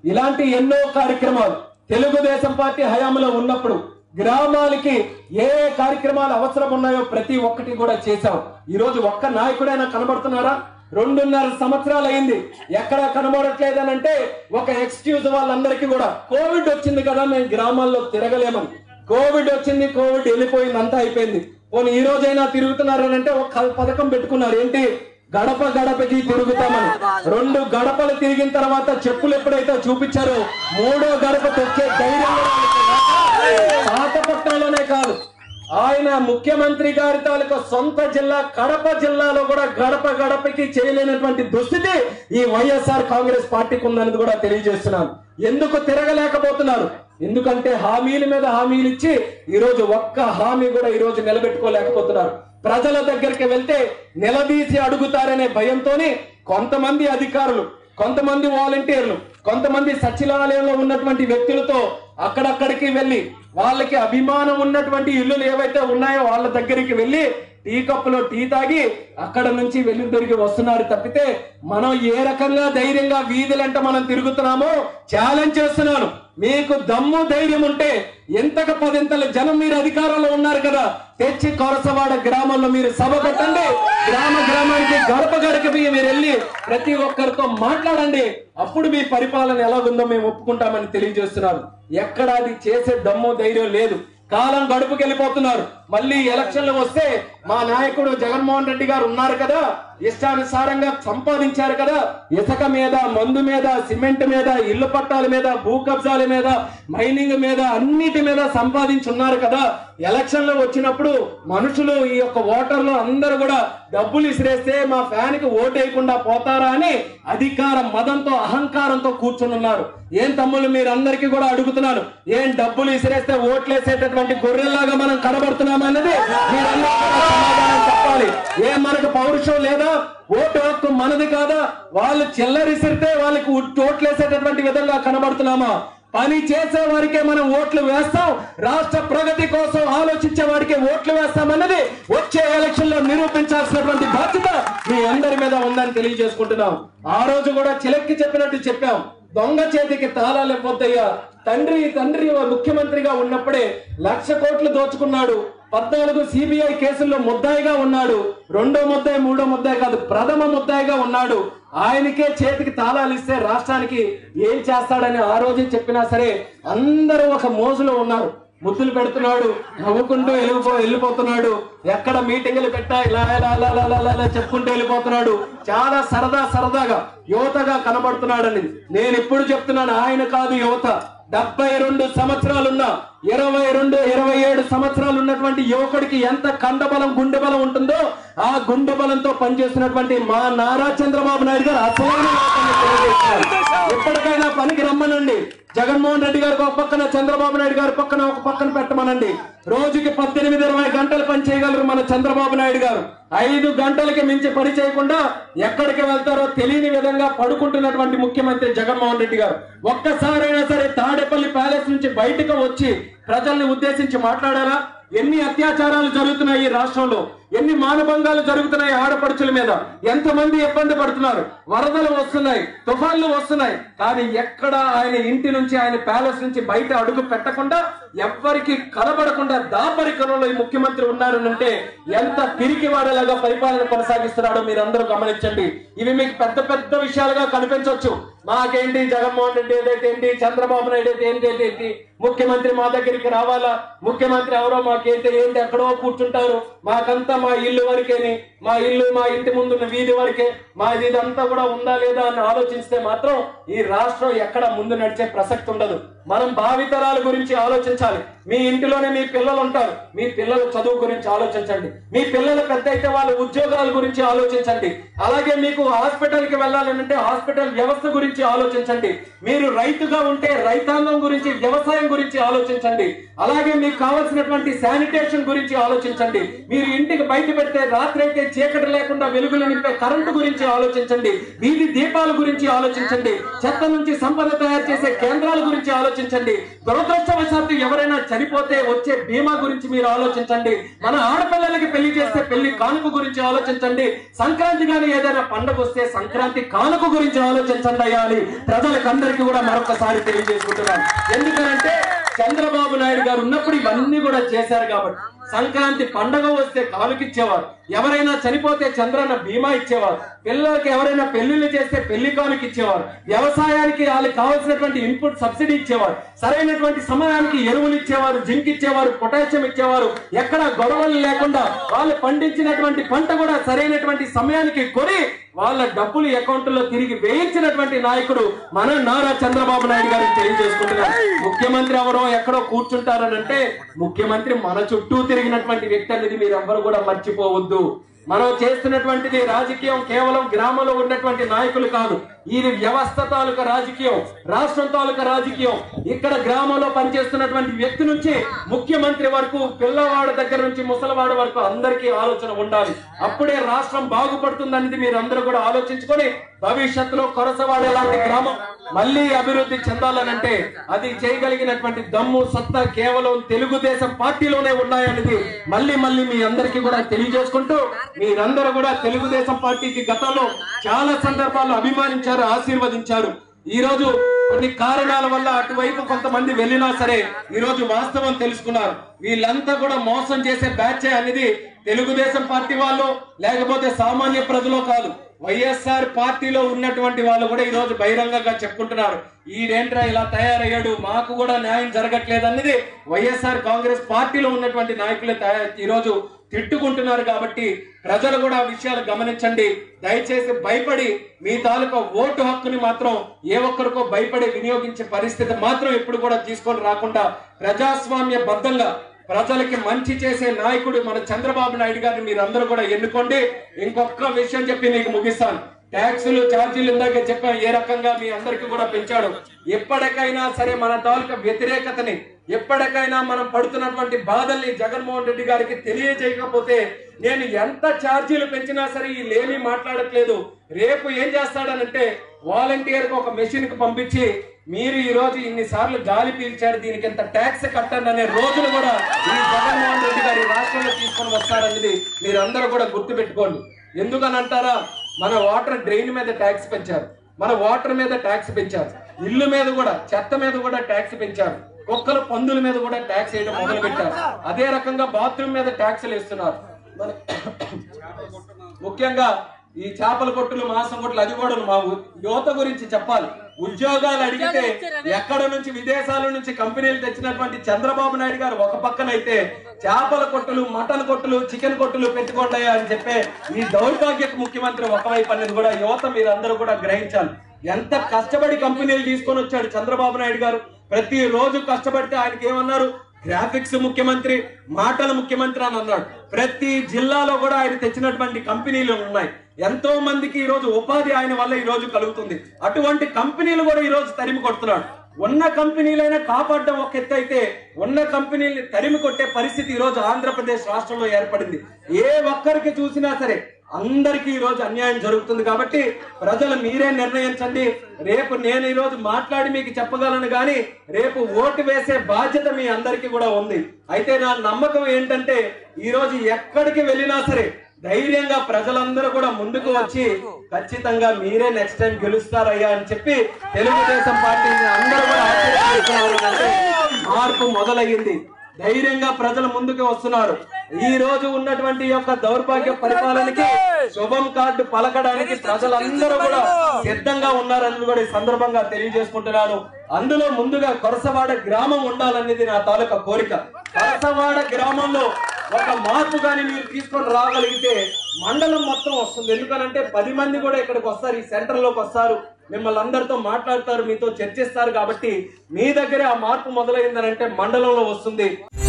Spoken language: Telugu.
ఇలాంటి ఎన్నో కార్యక్రమాలు తెలుగుదేశం పార్టీ హయాంలో ఉన్నప్పుడు గ్రామాలకి ఏ ఏ కార్యక్రమాలు అవసరం ఉన్నాయో ప్రతి ఒక్కటి కూడా చేశాం ఈ రోజు ఒక్క నాయకుడైనా కనబడుతున్నారా రెండున్నర సంవత్సరాలు అయింది ఎక్కడ కనబడట్లేదనంటే ఒక ఎక్స్క్యూజ్ వాళ్ళందరికీ కూడా కోవిడ్ వచ్చింది కదా మేము గ్రామాల్లో తిరగలేమని కోవిడ్ వచ్చింది కోవిడ్ వెళ్ళిపోయింది అంతా అయిపోయింది పోనీ ఈ రోజైనా తిరుగుతున్నారనంటే ఒక పథకం పెట్టుకున్నారు ఏంటి గడప గడపకి తిరుగుతామని రెండు గడపలు తిరిగిన తర్వాత చెప్పులు ఎప్పుడైతే చూపించారో మూడో గడప తొక్కే ధైర్యం కూడా వాళ్ళకి రాక పాత పట్టణంలోనే కాదు ఆయన ముఖ్యమంత్రి గారి తాలూకా సొంత జిల్లా కడప జిల్లాలో కూడా గడప గడపకి చేయలేనటువంటి దుస్థితి ఈ వైఎస్ఆర్ కాంగ్రెస్ పార్టీకి ఉందన్నది కూడా తెలియజేస్తున్నాను ఎందుకు తిరగలేకపోతున్నారు ఎందుకంటే హామీల మీద హామీలు ఇచ్చి ఈ రోజు ఒక్క హామీ కూడా ఈ రోజు నిలబెట్టుకోలేకపోతున్నారు ప్రజల దగ్గరికి వెళ్తే నిలదీసి అడుగుతారనే భయంతోనే కొంతమంది అధికారులు కొంతమంది వాలంటీర్లు కొంతమంది సచివాలయంలో ఉన్నటువంటి వ్యక్తులతో అక్కడక్కడికి వెళ్ళి వాళ్ళకి అభిమానం ఉన్నటువంటి ఇల్లులు ఏవైతే ఉన్నాయో వాళ్ళ దగ్గరికి వెళ్ళి టీ కప్పులో టీ తాగి అక్కడ నుంచి వెళ్ళి తిరిగి వస్తున్నారు తప్పితే మనం ఏ రకంగా ధైర్యంగా వీధులంట మనం తిరుగుతున్నామో ఛాలెంజ్ చేస్తున్నాను మీకు దమ్ము ధైర్యం ఉంటే ఎంతక పదింతల జనం మీరు అధికారంలో ఉన్నారు కదా తెచ్చి కొరసవాడ గ్రామంలో మీరు సభ పెట్టండి గ్రామ గ్రామానికి గడప గడపకి మీరు వెళ్ళి ప్రతి ఒక్కరితో మాట్లాడండి అప్పుడు మీ పరిపాలన ఎలాగుందో మేము ఒప్పుకుంటామని తెలియజేస్తున్నారు ఎక్కడ అది చేసే దమ్ము ధైర్యం లేదు కాలం గడుపుకి వెళ్ళిపోతున్నారు మళ్ళీ ఎలక్షన్లు వస్తే మా నాయకుడు జగన్మోహన్ రెడ్డి గారు ఉన్నారు కదా ఇష్టానుసారంగా సంపాదించారు కదా ఇసుక మీద మందు మీద సిమెంట్ మీద ఇల్లు పట్టాల మీద భూ కబ్జాల మీద మైనింగ్ మీద అన్నిటి మీద సంపాదించి ఉన్నారు కదా ఎలక్షన్లు వచ్చినప్పుడు మనుషులు ఈ యొక్క ఓటర్లు అందరూ కూడా డబ్బులు ఇసిరేస్తే మా ఫ్యాన్ కి ఓటు వేయకుండా పోతారా అని అధికార మదంతో అహంకారంతో కూర్చుని ఉన్నారు ఏం తమ్ముళ్ళు మీరందరికీ కూడా అడుగుతున్నాను ఏం డబ్బులు ఇసిరేస్తే ఓట్లేసేటటువంటి గొర్రెల్లాగా మనం కనబడుతున్నామన్నది మీరందరూ కూడా సమాధానం చెప్పాలి ఏం మనకు పౌరుషం లేదా ఓటు హక్కు మనది కాదా వాళ్ళు చిల్లరిసిరితే వాళ్ళకి ఉట్- ఓట్లేసేటటువంటి విధంగా కనబడుతున్నామా పని చేసే వారికే మనం ఓట్లు వేస్తాం రాష్ట్ర ప్రగతి కోసం ఆలోచించే వాడికి ఓట్లు వేస్తామన్నది వచ్చే ఎలక్షన్ లో నిరూపించాల్సినటువంటి బాధ్యత మీ అందరి మీద ఉందని తెలియజేసుకుంటున్నాం ఆ రోజు కూడా చిలక్కి చెప్పినట్టు చెప్పాం దొంగ చేతికి తాళాలు ఇవ్వద్దయ్యా తండ్రి తండ్రి ముఖ్యమంత్రిగా ఉన్నప్పుడే లక్ష కోట్లు దోచుకున్నాడు పద్నాలుగు సిబిఐ కేసుల్లో ముద్దాయిగా ఉన్నాడు రెండో ముద్దాయి మూడో ముద్దాయి కాదు ప్రథమ ముద్దాయిగా ఉన్నాడు ఆయనకే చేతికి తాళాలు ఇస్తే రాష్ట్రానికి ఏం చేస్తాడని ఆ రోజే చెప్పినా సరే అందరూ ఒక మోజులో ఉన్నారు ముద్దులు పెడుతున్నాడు నవ్వుకుంటూ వెళ్ళిపో వెళ్ళిపోతున్నాడు ఎక్కడ మీటింగులు పెట్టా ఇలా ఇలా ఇలా ఇలా ఇలా ఇలా చెప్పుకుంటూ వెళ్ళిపోతున్నాడు చాలా సరదా సరదాగా యువతగా కనబడుతున్నాడని నేను ఇప్పుడు చెప్తున్నాను ఆయన కాదు యువత డెబ్బై రెండు సంవత్సరాలున్న ఇరవై రెండు ఇరవై ఏడు సంవత్సరాలు ఉన్నటువంటి యువకుడికి ఎంత కండబలం గుండె బలం ఉంటుందో ఆ గుండె బలంతో పనిచేస్తున్నటువంటి మా నారా చంద్రబాబు నాయుడు గారు అసలైన యువకుడిని తెలియజేస్తున్నారు. ఎప్పటికైనా పనికి రమ్మనండి జగన్మోహన్ రెడ్డి గారికి ఒక పక్కన చంద్రబాబు నాయుడు గారి పక్కన ఒక పక్కన పెట్టమనండి రోజుకి పద్దెనిమిది ఇరవై గంటలు పని చేయగలరు మన చంద్రబాబు నాయుడు గారు ఐదు గంటలకి మించి పని చేయకుండా ఎక్కడికి వెళ్తారో తెలియని విధంగా పడుకుంటున్నటువంటి ముఖ్యమంత్రి జగన్మోహన్ రెడ్డి గారు ఒక్కసారైనా సరే తాడేపల్లి ప్యాలెస్ నుంచి బయటకు వచ్చి ప్రజల్ని ఉద్దేశించి మాట్లాడారా ఎన్ని అత్యాచారాలు జరుగుతున్నాయి ఈ రాష్ట్రంలో ఎన్ని మానభంగాలు జరుగుతున్నాయి ఆడపడుచుల మీద ఎంతమంది ఇబ్బంది పడుతున్నారు వరదలు వస్తున్నాయి తుఫాన్లు వస్తున్నాయి కానీ ఎక్కడ ఆయన ఇంటి నుంచి ఆయన ప్యాలెస్ నుంచి బయట అడుగు పెట్టకుండా ఎవ్వరికి కనబడకుండా దాపరికరంలో ఈ ముఖ్యమంత్రి ఉన్నారనంటే ఎంత పిరికి వాడేలాగా పరిపాలన కొనసాగిస్తున్నాడో మీరందరూ గమనించండి ఇవి మీకు పెద్ద పెద్ద విషయాలుగా కనిపించవచ్చు మాకేంటి జగన్మోహన్ రెడ్డి ఏదైతే ఏంటి చంద్రబాబు నాయుడు అయితే ఏంటి ఏంటి ఏంటి ముఖ్యమంత్రి మా దగ్గరికి రావాలా ముఖ్యమంత్రి ఎవరో మాకేంటి ఏంటి ఎక్కడో కూర్చుంటారు మాకంతా మా ఇల్లు వరకేని మా ఇల్లు మా ఇంటి ముందున్న వీధి వరకే మా ఇదంతా కూడా ఉందా లేదా అని ఆలోచిస్తే మాత్రం ఈ రాష్ట్రం ఎక్కడ ముందు నడిచే ప్రసక్తి ఉండదు మనం భావితరాల గురించి ఆలోచించాలి మీ ఇంటిలోనే మీ పిల్లలు ఉంటారు మీ పిల్లల చదువు గురించి ఆలోచించండి మీ పిల్లలు పెద్ద అయితే వాళ్ళ ఉద్యోగాల గురించి ఆలోచించండి అలాగే మీకు హాస్పిటల్ కి వెళ్ళాలంటే హాస్పిటల్ వ్యవస్థ గురించి ఆలోచించండి మీరు రైతుగా ఉంటే రైతాంగం గురించి వ్యవసాయం గురించి ఆలోచించండి అలాగే మీకు కావాల్సినటువంటి శానిటేషన్ గురించి ఆలోచించండి మీరు ఇంటికి బయట పెడితే రాత్రి అయితే చీకటి లేకుండా వెలుగులు నింపే కరెంటు గురించి ఆలోచించండి వీధి దీపాల గురించి ఆలోచించండి చెత్త నుంచి సంపద తయారు చేసే కేంద్రాల గురించి ఆలోచించండి దురదృష్టవశాత్తు ఎవరైనా చనిపోతే వచ్చే బీమా గురించి మీరు ఆలోచించండి మన ఆడపిల్లలకి పెళ్లి చేస్తే పెళ్లి కానుక గురించి ఆలోచించండి సంక్రాంతి గాని ఏదైనా పండగ వస్తే సంక్రాంతి కానుక గురించి ఆలోచించండి అయ్యాలి ప్రజలకు అందరికీ కూడా మరొకసారి తెలియజేసుకుంటున్నాను ఎందుకంటే చంద్రబాబు నాయుడు గారు ఉన్నప్పుడు ఇవన్నీ కూడా చేశారు కాబట్టి సంక్రాంతి పండగ వస్తే కానుకిచ్చేవారు ఎవరైనా చనిపోతే చంద్రన్న బీమా ఇచ్చేవారు పిల్లలకి ఎవరైనా పెళ్లిళ్ళు చేస్తే పెళ్లి కానుక ఇచ్చేవారు వ్యవసాయానికి వాళ్ళకి కావాల్సినటువంటి ఇన్పుట్ సబ్సిడీ ఇచ్చేవారు సరైనటువంటి సమయానికి ఎరువులు ఇచ్చేవారు జింక్ ఇచ్చేవారు పొటాషియం ఇచ్చేవారు ఎక్కడ గొడవలు లేకుండా వాళ్ళు పండించినటువంటి పంట కూడా సరైనటువంటి సమయానికి కొని వాళ్ళ డబ్బులు అకౌంట్ లో తిరిగి వేయించినటువంటి నాయకుడు మన నారా చంద్రబాబు నాయుడు గారిని తెలియజేసుకుంటున్నారు ముఖ్యమంత్రి ఎవరో ఎక్కడో కూర్చుంటారని అంటే ముఖ్యమంత్రి మన చుట్టూ తిరిగినటువంటి వ్యక్తి అనేది మీరు ఎవ్వరు కూడా మర్చిపోవద్దు మనం చేస్తున్నటువంటిది రాజకీయం కేవలం గ్రామంలో ఉన్నటువంటి నాయకులు కాదు ఇది వ్యవస్థ తాలూకా రాజకీయం రాష్ట్రం తాలూకా రాజకీయం ఇక్కడ గ్రామంలో పనిచేస్తున్నటువంటి వ్యక్తి నుంచి ముఖ్యమంత్రి వరకు పిల్లవాడి దగ్గర నుంచి ముసలివాడి వరకు అందరికీ ఆలోచన ఉండాలి అప్పుడే రాష్ట్రం బాగుపడుతుందనేది మీరు అందరూ కూడా ఆలోచించుకొని భవిష్యత్తులో కొరసవాడ లాంటి గ్రామం మళ్ళీ అభివృద్ధి చెందాలనంటే అది చేయగలిగినటువంటి దమ్ము సత్తా కేవలం తెలుగుదేశం పార్టీలోనే ఉన్నాయనేది మళ్ళీ మళ్ళీ మీ అందరికీ కూడా తెలియజేసుకుంటూ మీరందరూ కూడా తెలుగుదేశం పార్టీకి గతంలో చాలా సందర్భాల్లో అభిమానించారు ఆశీర్వదించారు ఈ రోజు కొన్ని కారణాల వల్ల అటువైపు కొంతమంది వెళ్ళినా సరే ఈ రోజు వాస్తవం తెలుసుకున్నారు వీళ్ళంతా కూడా మోసం చేసే బ్యాచ్ అనేది తెలుగుదేశం పార్టీ వాళ్ళు లేకపోతే సామాన్య ప్రజలు కాదు వైఎస్ఆర్ పార్టీలో ఉన్నటువంటి వాళ్ళు కూడా ఈ రోజు బహిరంగంగా చెప్పుకుంటున్నారు ఈడేంట్రా ఇలా తయారయ్యాడు మాకు కూడా న్యాయం జరగట్లేదు అన్నది వైఎస్ఆర్ కాంగ్రెస్ పార్టీలో ఉన్నటువంటి నాయకులే తయా- ఈ రోజు తిట్టుకుంటున్నారు కాబట్టి ప్రజలు కూడా ఆ విషయాలు గమనించండి దయచేసి భయపడి మీ తాలూకా ఓటు హక్కుని మాత్రం ఏ ఒక్కరికో భయపడి వినియోగించే పరిస్థితి మాత్రం ఎప్పుడు కూడా తీసుకొని రాకుండా ప్రజాస్వామ్య బద్ధంగా ప్రజలకి మంచి చేసే నాయకుడు మన చంద్రబాబు నాయుడు గారిని మీరు అందరూ కూడా ఎన్నుకోండి ఇంకొక విషయం చెప్పి మీకు ముగిస్తాను ట్యాక్సులు ఛార్జీలు ఇందాక చెప్పాం ఏ రకంగా మీ అందరికీ కూడా పెంచాడు ఎప్పటికైనా సరే మన తాలూకా వ్యతిరేకతని ఎప్పటికైనా మనం పడుతున్నటువంటి బాధల్ని జగన్మోహన్ రెడ్డి గారికి తెలియజేయకపోతే నేను ఎంత ఛార్జీలు పెంచినా సరే ఈ లేమి మాట్లాడట్లేదు రేపు ఏం చేస్తాడనంటే వాలంటీర్ ఒక మెషిన్ కి పంపించి మీరు ఈ రోజు ఇన్ని సార్లు గాలి పీల్చారు దీనికి ఎంత ట్యాక్స్ కట్టండి అనే రోజులు కూడా ఈ జగన్మోహన్ రెడ్డి గారి రాష్ట్రంలో తీసుకొని వస్తారనేది మీరు అందరూ కూడా గుర్తుపెట్టుకోండి ఎందుకని అంటారా మన వాటర్ డ్రైన్ మీద ట్యాక్స్ పెంచారు మన వాటర్ మీద ట్యాక్స్ పెంచారు ఇల్లు మీద కూడా చెత్త మీద కూడా ట్యాక్స్ పెంచారు కుక్కల పందుల మీద కూడా ట్యాక్స్ వేయడం మొదలు పెట్టారు అదే రకంగా బాత్రూమ్ మీద ట్యాక్స్లు వేస్తున్నారు మన ముఖ్యంగా ఈ చేపల కొట్టులు మాంసం కొట్టులు అది కూడా మా ఉ- యువత గురించి చెప్పాలి ఉద్యోగాలు అడిగితే ఎక్కడ నుంచి విదేశాల నుంచి కంపెనీలు తెచ్చినటువంటి చంద్రబాబు నాయుడు గారు ఒక పక్కనైతే చేపల కొట్టులు మటన్ కొట్టులు చికెన్ కొట్టులు పెట్టుకోండి అని చెప్పే ఈ దౌర్భాగ్యకు ముఖ్యమంత్రి ఒకవైపు అనేది కూడా యువత మీరందరూ కూడా గ్రహించాలి ఎంత కష్టపడి కంపెనీలు తీసుకొని వచ్చాడు చంద్రబాబు నాయుడు గారు ప్రతి రోజు కష్టపడితే ఆయనకి ఏమన్నారు గ్రాఫిక్స్ ముఖ్యమంత్రి మాటల ముఖ్యమంత్రి అని అన్నాడు ప్రతి జిల్లాలో కూడా ఆయన తెచ్చినటువంటి కంపెనీలు ఉన్నాయి ఎంతో మందికి ఈ రోజు ఉపాధి ఆయన వల్ల ఈ రోజు కలుగుతుంది అటువంటి కంపెనీలు కూడా ఈ రోజు తరిమి కొడుతున్నాడు ఉన్న కంపెనీలైనా కాపాడడం ఒక ఎత్తు అయితే ఉన్న కంపెనీల్ని తరిమి కొట్టే పరిస్థితి ఈ రోజు ఆంధ్రప్రదేశ్ రాష్ట్రంలో ఏర్పడింది ఏ ఒక్కరికి చూసినా సరే అందరికీ ఈ రోజు అన్యాయం జరుగుతుంది కాబట్టి ప్రజలు మీరే నిర్ణయించండి రేపు నేను ఈ రోజు మాట్లాడి మీకు చెప్పగలను కానీ రేపు ఓటు వేసే బాధ్యత మీ అందరికీ కూడా ఉంది అయితే నా నమ్మకం ఏంటంటే ఈ రోజు ఎక్కడికి వెళ్ళినా సరే ధైర్యంగా ప్రజలందరూ కూడా ముందుకు వచ్చి ఖచ్చితంగా మీరే నెక్స్ట్ టైం గెలుస్తారయ్యా అని చెప్పి తెలుగుదేశం పార్టీని అందరూ కూడా ఆశీర్వదిస్తున్నారు అంటే మార్పు మొదలయ్యింది ధైర్యంగా ప్రజలు ముందుకు వస్తున్నారు ఈ రోజు ఉన్నటువంటి ఈ యొక్క దౌర్భాగ్య పరిపాలనకి శుభం కార్డు పలకడానికి ప్రజలందరూ కూడా సిద్ధంగా ఉన్నారని కూడా ఈ సందర్భంగా తెలియజేసుకుంటున్నాను అందులో ముందుగా కొరసవాడ గ్రామం ఉండాలనేది నా తాలూకా కోరిక కొరసవాడ గ్రామంలో ఒక మార్పు గాని మీరు తీసుకొని రాగలిగితే మండలం మొత్తం వస్తుంది ఎందుకనంటే పది మంది కూడా ఇక్కడికి వస్తారు ఈ సెంటర్ లోకి వస్తారు మిమ్మల్ని అందరితో మాట్లాడతారు మీతో చర్చిస్తారు కాబట్టి మీ దగ్గరే ఆ మార్పు మొదలైందనంటే మండలంలో వస్తుంది